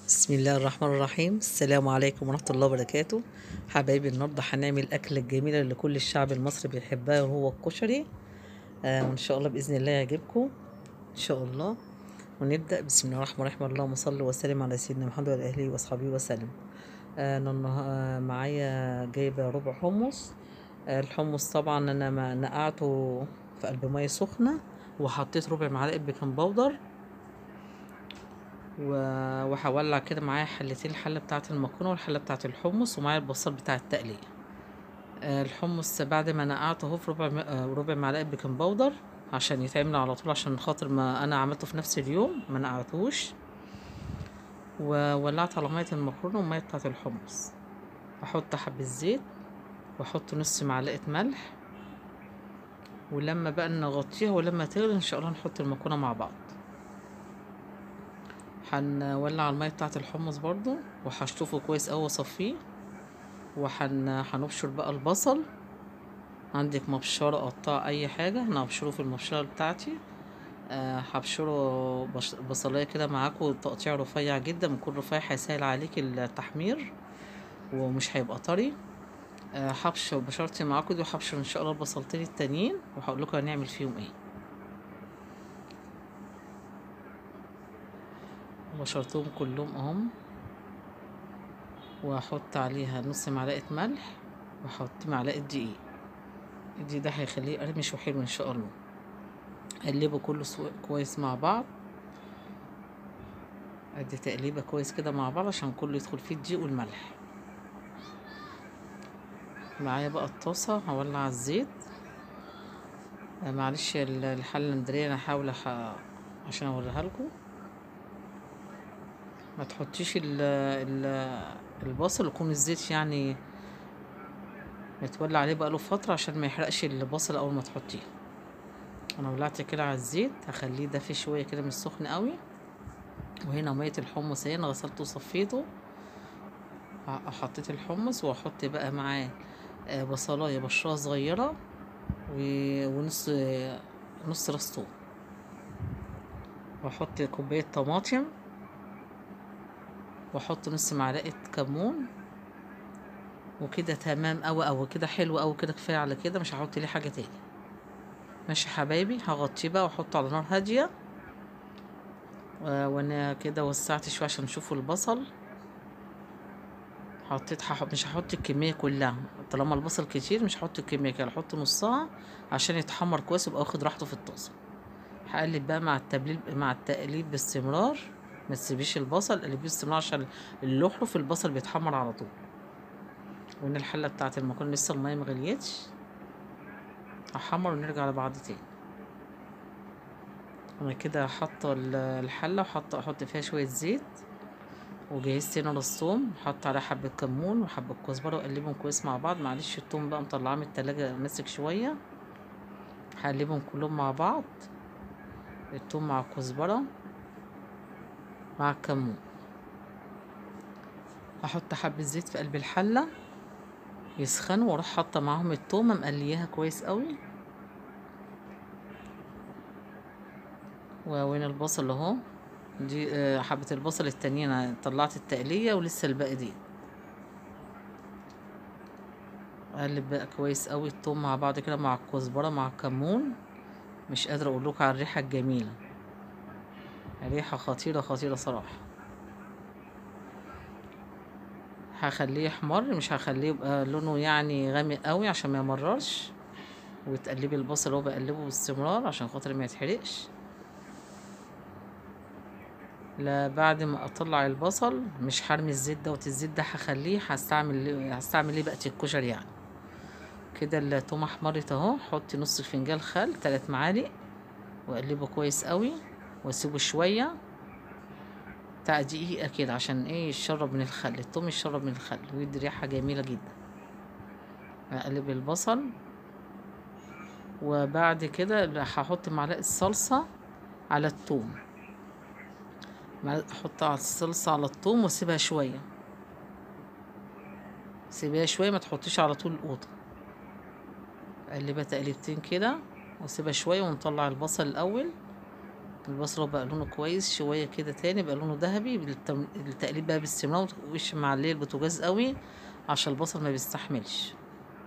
بسم الله الرحمن الرحيم السلام عليكم ورحمة الله وبركاته حبايبي النهاردة هنعمل الأكلة الجميلة اللي كل الشعب المصري بيحبها وهو الكشري آه وإن شاء الله بإذن الله يعجبكم إن شاء الله ونبدأ بسم الله الرحمن الرحيم اللهم صل وسلم على سيدنا محمد وعلى آله وأصحابه وسلم آه أنا النها- آه، معايا جايبة ربع حمص آه الحمص طبعا أنا ما نقعته في قلب مية سخنة وحطيت ربع معلقة بيكنج باودر و- وهولع كده معايا حلتين الحله بتاعه المكرونه والحله بتاعه الحمص ومعايا البصل بتاع التقليه آه، الحمص بعد ما نقعته اهو في ربع م- آه، ربع معلقه بيكنج باودر عشان يتعمل على طول عشان خاطر ما انا عملته في نفس اليوم ما نقعتوش وولعت على ميه المكرونه والميه بتاعه الحمص احط حبه زيت واحط نص معلقه ملح ولما بقى نغطيها ولما تغلي ان شاء الله نحط المكرونه مع بعض هنولع المية بتاعة الحمص برضو وهشطفه كويس اوي واصفيه وهن هنبشر بقى البصل عندك مبشرة قطع اي حاجة انا هبشره في المبشرة بتاعتي أه هبشره بش- بصلاية كده معاكم تقطيع رفيع جدا بيكون رفيع هيسهل عليك التحمير ومش هيبقى طري أه هبشر بشرتي معاكم دي وهبشر ان شاء الله البصلتين التانيين وهقول لكم هنعمل فيهم ايه بشرتهم كلهم اهم واحط عليها نص معلقه ملح واحط معلقه دقيق الدقيق ده هيخليه قرمش وحلو ان شاء الله اقلبه كله سو- كويس مع بعض ادي تقليبه كويس كده مع بعض عشان كله يدخل فيه الدقيق والملح معايا بقى الطاسه هولع الزيت آه، معلش ال- الحله المدريه انا هحاول أح- عشان اوريها لكم ما تحطيش ال ال البصل يكون الزيت يعني متولع عليه بقاله فترة عشان ما يحرقش البصل أول ما تحطيه أنا ولعت كده على الزيت هخليه دافي شوية كده مش سخن قوي وهنا مية الحمص اهي أنا غسلته وصفيته ح- حطيت الحمص وأحط بقى معاه آه، بصلاية بشرة صغيرة و- ونص نص راس توم وأحط كوباية طماطم واحط نص معلقه كمون وكده تمام اوي اوي كده حلو اوي كده كفايه على كده مش هحط ليه حاجه تاني ماشي يا حبايبي هغطيه بقى واحطه على نار هاديه و- وانا كده وسعت شويه عشان نشوفوا البصل حطيت هحط مش هحط الكميه كلها طالما البصل كتير مش هحط الكميه كده هحط نصها عشان يتحمر كويس ويبقى واخد راحته في الطاسه هقلب بقى مع التبليل مع التقليب باستمرار ما تسيبيش البصل قلبيه باستمرار عشان اللحم في البصل بيتحمر على طول وان الحله بتاعه المكرونه لسه الميه مغليتش هحمر ونرجع لبعض تاني انا كده حاطه ال- الحله وحاطه احط فيها شويه زيت وجهزت هنا الثوم حط عليها حبه كمون وحبه كزبره واقلبهم كويس مع بعض معلش الثوم بقى مطلعاه من التلاجة ماسك شويه هقلبهم كلهم مع بعض الثوم مع الكزبره مع الكمون احط حبه زيت في قلب الحله يسخنوا واروح حاطه معاهم التومه مقلياها كويس قوي وين البصل اهو دي آه، حبه البصل التانيين أنا طلعت التقليه ولسه الباقي دي اقلب بقى كويس قوي التوم مع بعض كده مع الكزبره مع الكمون مش قادره اقول لكم على الريحه الجميله ريحه خطيره خطيره صراحه هخليه يحمر مش هخليه يبقى لونه يعني غامق قوي عشان ما يمررش وتقلبي البصل اللي هو بقلبه باستمرار عشان خاطر ما يتحرقش لا بعد ما اطلع البصل مش هرمي الزيت دوت الزيت ده هخليه هستعمل هستعمل ليه بقى الكشري يعني كده التومه احمرت اهو حطي نص فنجان خل تلات معالق واقلبه كويس قوي واسيبه شويه بتاع دقيقه كده عشان ايه يشرب من الخل التوم يشرب من الخل ويدي ريحه جميله جدا اقلب البصل وبعد كده هحط معلقه صلصه على التوم معلقة- احط على الصلصه على الثوم واسيبها شويه سيبيها شويه ما تحطيش على طول القوطه اقلبها تقليبتين كده واسيبها شويه ونطلع البصل الاول البصل هو بقى لونه كويس شويه كده تاني بقى لونه ذهبي بالتم- التقليب بقى باستمرار وش معليه البوتاجاز قوي عشان البصل ما بيستحملش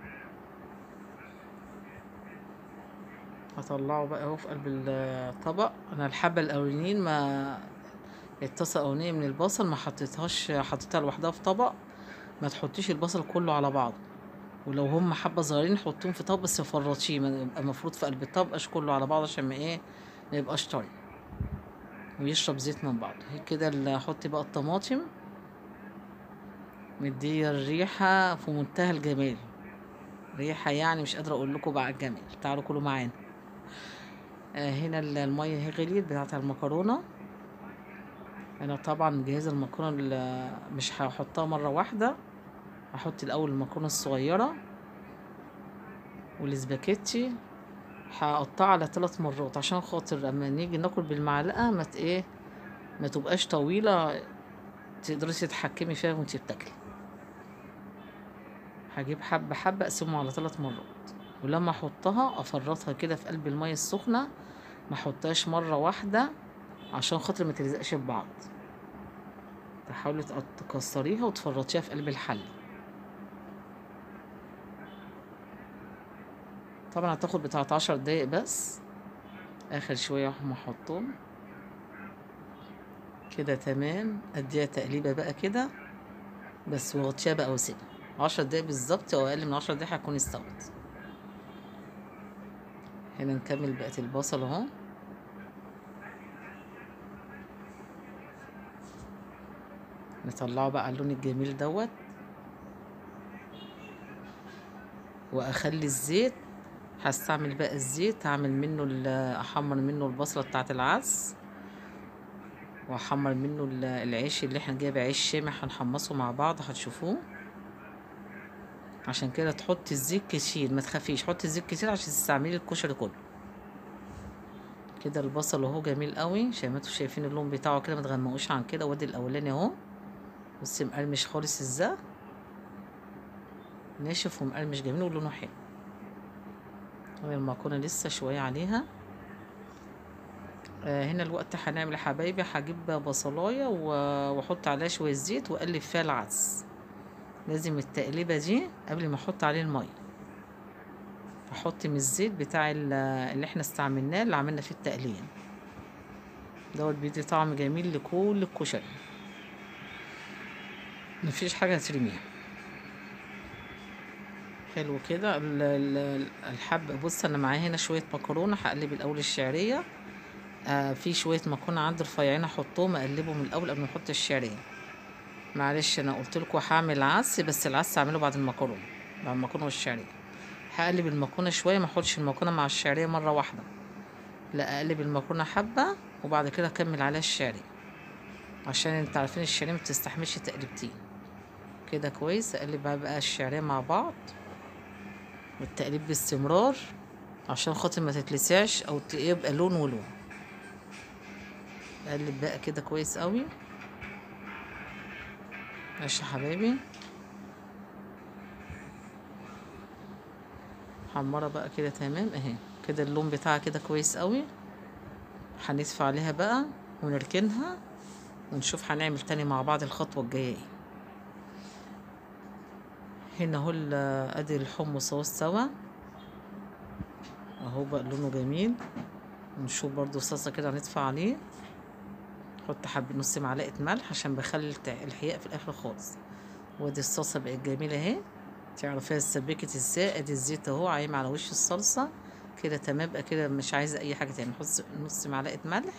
هطلعه بقى اهو في قلب الطبق انا الحبه الاولانيين ما الطاسه الاولانيه من البصل ما حطيتهاش حطيتها لوحدها في طبق ما تحطيش البصل كله على بعضه ولو هم حبه صغيرين حطيهم في طبق بس فرطيه ما يبقى المفروض في قلب الطبق مش كله على بعضه عشان ما ايه ما يبقاش طري ويشرب زيت من بعض هي كده اللي هحط بقى الطماطم مديه الريحه في منتهى الجمال ريحه يعني مش قادره اقول لكم بقى الجمال تعالوا كلوا معانا آه هنا ال- الميه هي غليت بتاعه المكرونه انا طبعا مجهزه المكرونه ال- مش هحطها مره واحده هحط الاول المكرونه الصغيره والسباكيتي هقطعها على ثلاث مرات عشان خاطر لما نيجي ناكل بالمعلقه ما ت- ايه ما تبقاش طويله تقدري تتحكمي فيها وانتي بتاكلي هجيب حبه حبه اقسمهم على ثلاث مرات ولما احطها افرطها كده في قلب الميه السخنه ما احطهاش مره واحده عشان خاطر ما تلزقش ببعض تحاولي تق- تكسريها وتفرطيها في قلب الحله طبعا هتاخد بتاعت عشر دقايق بس اخر شويه هم احطهم كده تمام اديها تقليبه بقى كده بس وغطيها بقى وسيبها عشر دقايق بالظبط او اقل من عشر دقايق هتكون استوت هنا نكمل بقى البصل اهو نطلعه بقى على اللون الجميل دوت واخلي الزيت هستعمل بقى الزيت هعمل منه ال- احمر منه البصله بتاعه العدس واحمر منه ال- العيش اللي احنا جايب عيش شامح هنحمصه مع بعض هتشوفوه عشان كده تحطي الزيت كتير ما تخافيش حطي الزيت كتير عشان تستعملي الكشري كله كده البصل اهو جميل قوي زي ما انتوا شايفين اللون بتاعه كده ما تغمقوش عن كده وادي الاولاني اهو بصي مقرمش خالص ازاي ناشف ومقرمش جميل ولونه حلو طبعا المكرونه لسه شويه عليها آه هنا الوقت هنعمل يا حبايبي هجيب بصلايه و- واحط عليها شويه زيت واقلب فيها العدس لازم التقليبه دي قبل ما احط عليه الميه احط من الزيت بتاع ال- اللي احنا استعملناه اللي عملنا فيه التقليه دوت بيدي طعم جميل لكل الكشري مفيش حاجه هترميها حلو كده ال- ال- الحب بص انا معايا هنا شويه مكرونه هقلب الاول الشعريه آه في شويه مكرونه عندي رفيعين احطهم اقلبهم الاول قبل ما احط الشعريه معلش انا قلت لكم هعمل عدس بس العدس هعمله بعد المكرونه بعد المكرونه والشعريه هقلب المكرونه شويه ما احطش المكرونه مع الشعريه مره واحده لا اقلب المكرونه حبه وبعد كده اكمل عليها الشعريه عشان انت عارفين الشعريه ما بتستحملش تقليبتين كده كويس اقلب بقى, بقى الشعريه مع بعض والتقليب باستمرار عشان خاطر ما تتلسعش او ت- يبقى لون ولون اقلب بقى كده كويس قوي ماشي يا حبايبي حمرة بقى كده تمام اهي كده اللون بتاعها كده كويس قوي هنطفي عليها بقى ونركنها ونشوف هنعمل تاني مع بعض الخطوة الجاية ايه هنا اهو ال- ادي الحمص اهو استوى اهو بقى لونه جميل ونشوف برضو الصلصة كده هنطفي عليه حط حب نص معلقة ملح عشان بخلي الت- الحقيقة في الاخر خالص وادي الصلصة بقت جميلة اهي تعرفيها اتسبكت ازاي ادي الزيت اهو عايم على وش الصلصة كده تمام بقى كده مش عايزة اي حاجة تاني نحط نص معلقة ملح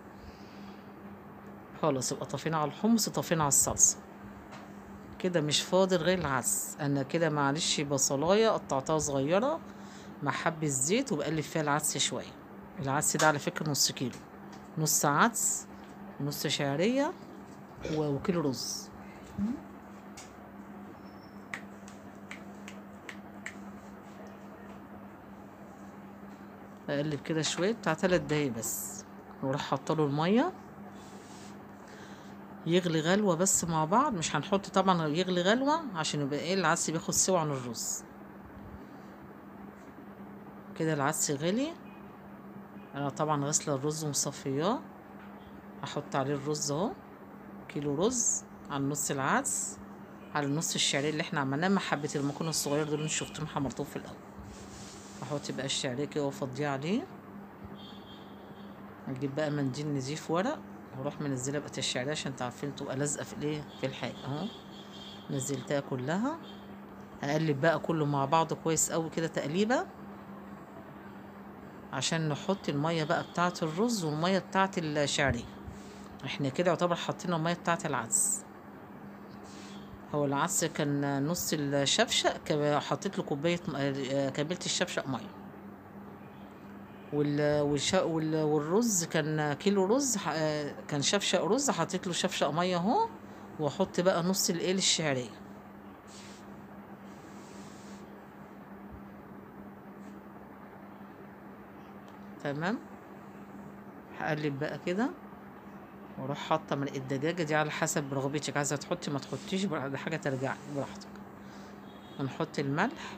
خلاص يبقى طفينا على الحمص وطفينا على الصلصة كده مش فاضل غير العدس انا كده معلش بصلايه قطعتها صغيره مع حبة زيت وبقلب فيها العدس شويه العدس ده على فكرة نص كيلو نص عدس ونص شعرية و- وكيلو رز اقلب كده شويه بتاع تلات دقايق بس واروح حاطه الميه يغلي غلوة بس مع بعض مش هنحط طبعا يغلي غلوة عشان يبقى ايه العدس بياخد سوا عن الرز كده العدس غلي انا طبعا غسله الرز ومصفياه هحط عليه الرز اهو كيلو رز على نص العدس على نص الشعريه اللي احنا عملناه مع حبه المكرونه الصغير دول اللي شفتهم حمرتهم في الاول احط بقى الشعريه كده وافضيه عليه اجيب بقى منديل نضيف ورق واروح منزله بقى الشعريه عشان تعرفين تبقى لازقه في الايه في الحاجه اهو نزلتها كلها هقلب بقى كله مع بعضه كويس قوي كده تقليبه عشان نحط الميه بقى بتاعه الرز والميه بتاعه الشعريه احنا كده يعتبر حطينا الميه بتاعه العدس هو العدس كان نص الشفشق حطيت له كوبايه كملت الشفشق ميه وال... والش... وال... والرز كان كيلو رز كان شفشق رز حطيت له شفشق ميه اهو واحط بقى نص الايه الشعريه تمام هقلب بقى كده واروح حاطه من الدجاجه دي على حسب رغبتك عايزه تحطي ما تحطيش ده حاجه ترجع براحتك هنحط الملح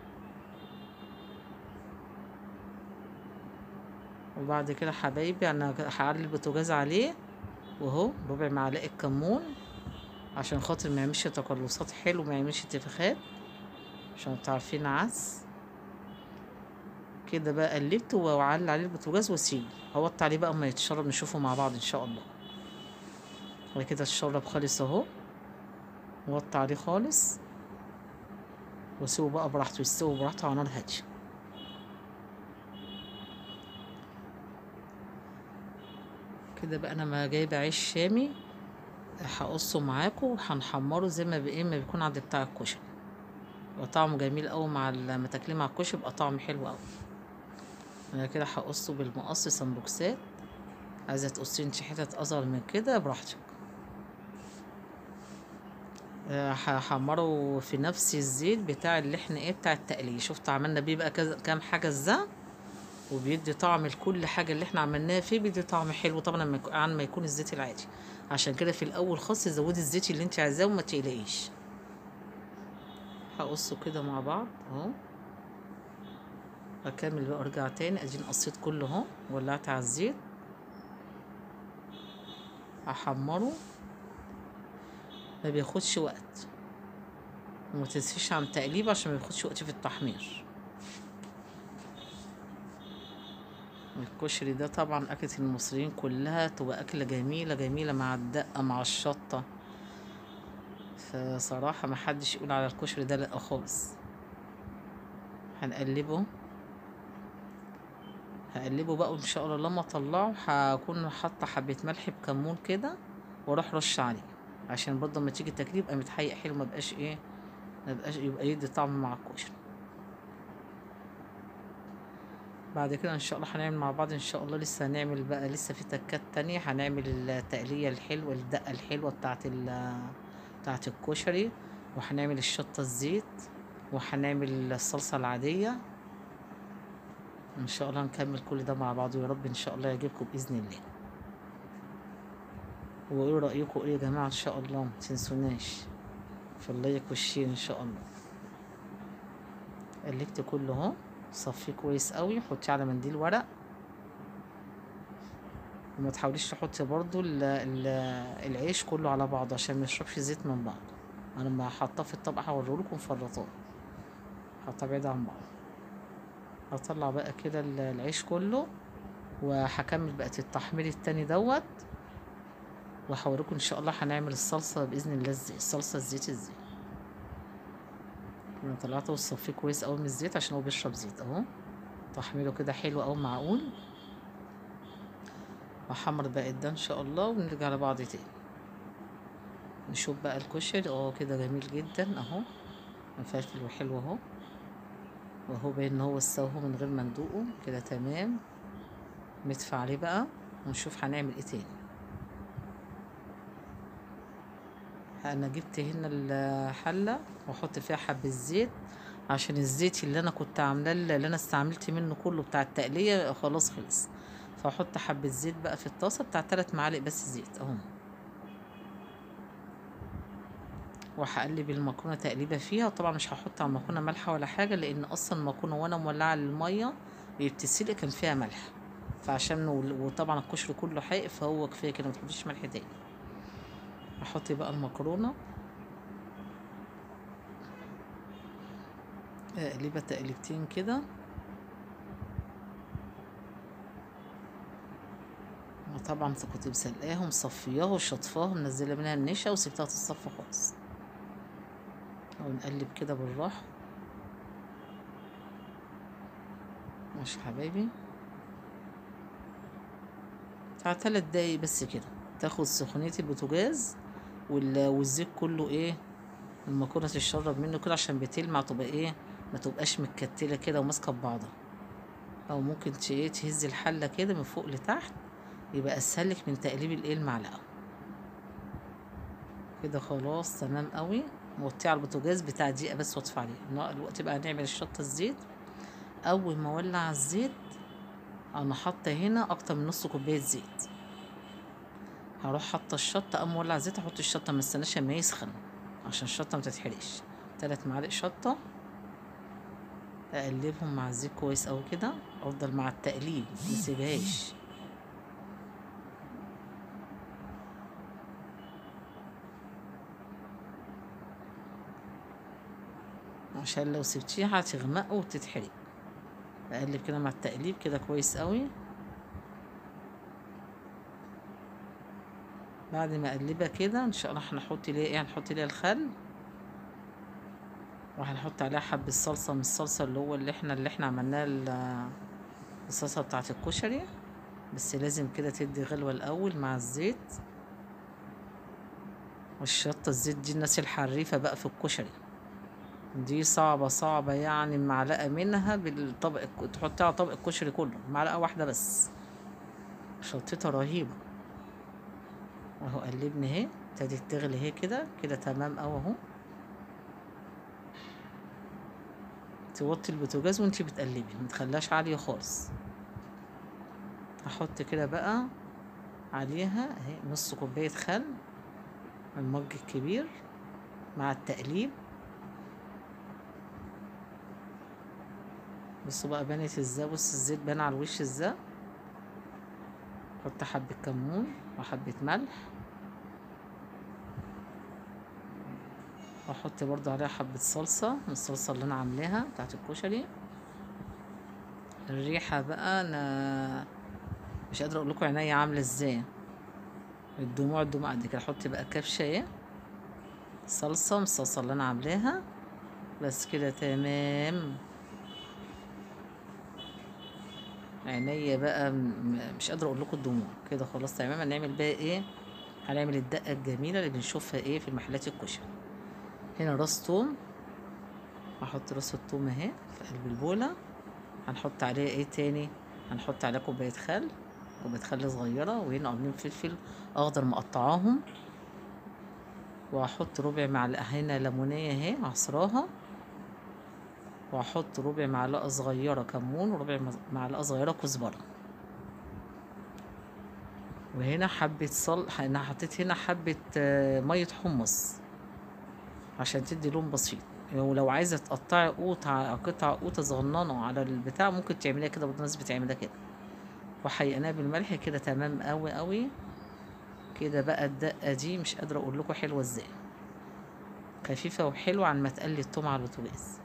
وبعد كده حبايبي انا هعلي البوتاجاز عليه وهو ربع معلقه كمون عشان خاطر ما يعملش تقلصات حلو ما يعملش انتفاخات عشان تعرفين عدس كده بقى قلبته واعلي عليه البوتاجاز واسيبه هوطي عليه بقى اما يتشرب نشوفه مع بعض ان شاء الله وكده كده اتشرب خالص اهو وطي عليه خالص واسيبه بقى براحته يستوي براحته على نار هاديه كده بقى انا ما جايبه عيش شامي هقصه معاكم وهنحمره زي ما بايه ما بيكون عند بتاع الكشري يبقى طعمه جميل قوي مع لما تاكليه مع الكشري يبقى طعمه حلو قوي انا كده هقصه بالمقص سمبوكسات عايزه تقصي انت حتت اصغر من كده براحتك هحمره في نفس الزيت بتاع اللي احنا ايه بتاع التقليه شفت عملنا بيه بقى كذا كام حاجه ازاي وبيدي طعم لكل حاجه اللي احنا عملناها فيه بيدي طعم حلو طبعا عن ما يكون الزيت العادي عشان كده في الاول خالص زودي الزيت اللي انت عايزاه وما تقلقيش هقصه كده مع بعض اهو اكمل بقى ارجع تاني اديني قصيت كله اهو ولعت على الزيت احمره ما بياخدش وقت وما تنسيش عن تقليب عشان ما بياخدش وقت في التحمير الكشري ده طبعا أكلة المصريين كلها تبقى أكلة جميلة جميلة مع الدقة مع الشطة فصراحة ما حدش يقول على الكشري ده لأ خالص هنقلبه هقلبه بقى وان شاء الله لما اطلعه هكون حاطه حبه ملح بكمون كده واروح رش عليه عشان برضه لما تيجي تاكليه يبقى متحيق حلو ما بقاش ايه ما بقاش يبقى يدي طعم مع الكشري بعد كده ان شاء الله هنعمل مع بعض ان شاء الله لسه هنعمل بقى لسه في تكات تانية هنعمل التقلية الحلوة الدقة الحلوة بتاعت ال بتاعت الكشري وهنعمل الشطة الزيت وهنعمل الصلصة العادية ان شاء الله نكمل كل ده مع بعض ويا رب ان شاء الله يعجبكم باذن الله وايه رايكم ايه يا جماعه ان شاء الله ما تنسوناش في اللايك والشير ان شاء الله قلبت كله اهو صفيه كويس قوي حطيه على منديل ورق وما تحاوليش تحطي برضو ال ال العيش كله على بعضه عشان ما يشربش زيت من بعض انا لما حطاه في الطبق هوريلكم فرطاه حطاه بعيد عن بعض هطلع بقى كده العيش كله وهكمل بقى التحمير التاني دوت وهوريكم ان شاء الله هنعمل الصلصه باذن الله ازاي الصلصه الزيت ازاي انا طلعته وصفيه كويس قوي من الزيت عشان هو بيشرب زيت اهو تحميره كده حلو قوي معقول وحمر بقى ده ان شاء الله ونرجع لبعض تاني نشوف بقى الكشري اه كده جميل جدا اهو مفلفل وحلو اهو وهو باين ان هو استوى من غير ما ندوقه كده تمام ندفع عليه بقى ونشوف هنعمل ايه تاني انا جبت هنا الحله واحط فيها حبه زيت عشان الزيت اللي انا كنت عاملاه اللي انا استعملت منه كله بتاع التقليه خلاص خلص فاحط حبه زيت بقى في الطاسه بتاع 3 معالق بس زيت اهو وهقلب المكرونه تقليبه فيها طبعا مش هحط على المكرونه ملح ولا حاجه لان اصلا المكرونه وانا مولعه الميه بتتسلق كان فيها ملح فعشان وال- وطبعا الكشري كله حائق فهو كفايه كده ما تحطيش ملح تاني احط بقى المكرونه اقلبها تقلبتين كده وطبعا كنت مسلقاها ومصفياها وشطفاها ومنزله منها النشا وسبتها تتصفى خالص ونقلب كده بالراحه ماشي يا حبايبي بتاع تلات دقايق بس كده تاخد سخونية البوتاجاز وال- والزيت كله ايه المكرونة تشرب منه كده عشان بتلمع تبقى ايه ما تبقاش متكتلة كده وماسكة ببعضها او ممكن ت- ايه تهز الحلة كده من فوق لتحت يبقى اسهلك من تقليب الايه المعلقة كده خلاص تمام قوي موطيه على البوتاجاز بتاع دقيقة بس واطفي عليه نا- الوقت بقى نعمل الشطة الزيت اول ما اولع الزيت انا حاطه هنا اكتر من نص كوبايه زيت هروح حاطه الشطه اقوم مولع زيت احط الشطه ما استناش اما يسخن عشان الشطه ما تتحرقش تلات معالق شطه اقلبهم مع الزيت كويس اوي كده افضل مع التقليب مسيبهاش عشان لو سبتيها هتغمق وتتحرق اقلب كده مع التقليب كده كويس قوي بعد ما اقلبها كده ان شاء الله هنحط ليها ايه هنحط ليها الخل وهنحط عليها حبة صلصة من الصلصة اللي هو اللي احنا اللي احنا عملناها ال- الصلصة بتاعة الكشري بس لازم كده تدي غلوة الأول مع الزيت والشطة الزيت دي الناس الحريفة بقى في الكشري دي صعبة صعبة يعني معلقة منها بالطبق الك- تحطيها على طبق الكشري كله معلقة واحدة بس شطتها رهيبة اهو قلبني اهي ابتدت تغلي اهي كده كده تمام اوي اهو توطي البوتاجاز وانتي بتقلبي متخليهاش عالية خالص هحط كده بقى عليها اهي نص كوباية خل المج الكبير مع التقليب بصوا بقى بانت ازاي بص الزيت بان على الوش ازاي احط حبة كمون وحبة ملح واحط برضو عليها حبة صلصة من الصلصة اللي انا عاملاها بتاعت الكشري الريحة بقى انا مش قادرة اقول لكم عينيا عاملة ازاي الدموع الدموع قد كده احط بقى كبشة ايه صلصة من الصلصة اللي انا عاملاها بس كده تمام عينيا بقى م- مش قادرة اقول لكم الدموع كده خلاص تمام هنعمل بقى ايه هنعمل الدقة الجميلة اللي بنشوفها ايه في المحلات الكشري هنا راس توم هحط راس التوم اهي في قلب البولة هنحط عليه ايه تاني هنحط عليه كوباية خل كوباية خل صغيرة وهنا قرنين فلفل اخضر مقطعاهم وهحط ربع معلقة هنا ليمونية اهي عصراها وهحط ربع معلقة صغيرة كمون وربع مز- معلقة صغيرة كزبرة وهنا حبة صل انا حطيت هنا حبة آه، مية حمص عشان تدي لون بسيط ولو عايزة تقطعي قوط ع- قطع قوطة صغننة على البتاع ممكن تعمليها كده برضه الناس بتعملها كده وحقناها بالملح كده تمام قوي قوي كده بقى الدقة دي مش قادرة اقول لكم حلوة ازاي خفيفة وحلوة عن ما تقلي التوم على البوتاجاز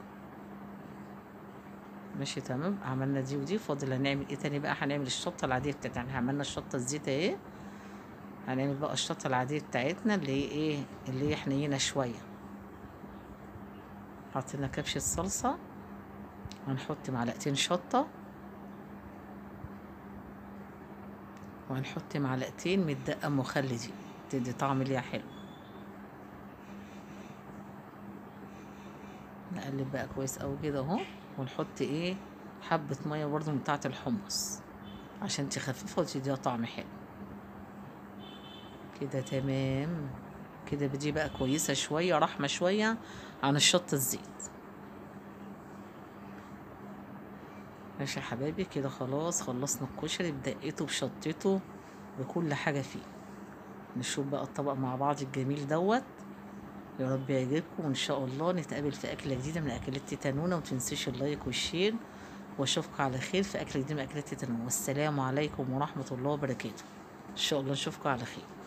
ماشي تمام عملنا دي ودي فاضل هنعمل ايه تاني بقى هنعمل الشطة العادية بتاعتنا يعني عملنا الشطة الزيت اهي هنعمل بقى الشطة العادية بتاعتنا اللي هي ايه اللي هي حنينة شوية حطينا كبشة صلصة هنحط معلقتين شطة وهنحط معلقتين من الدقة مخلي دي تدي طعم ليها حلو نقلب بقى كويس قوي كده اهو ونحط ايه حبة مية برضو من بتاعة الحمص عشان تخففها وتديها طعم حلو كده تمام كده بدي بقى كويسة شوية رحمة شوية عن الشط الزيت ماشي يا حبايبي كده خلاص خلصنا الكشري بدقته بشطته بكل حاجة فيه نشوف بقى الطبق مع بعض الجميل دوت يا رب يعجبكم وان شاء الله نتقابل في اكله جديده من اكلات تيتا نونا ومتنسيش اللايك والشير واشوفكم على خير في اكل جديد من اكلات تنوع والسلام عليكم ورحمه الله وبركاته ان شاء الله نشوفكم على خير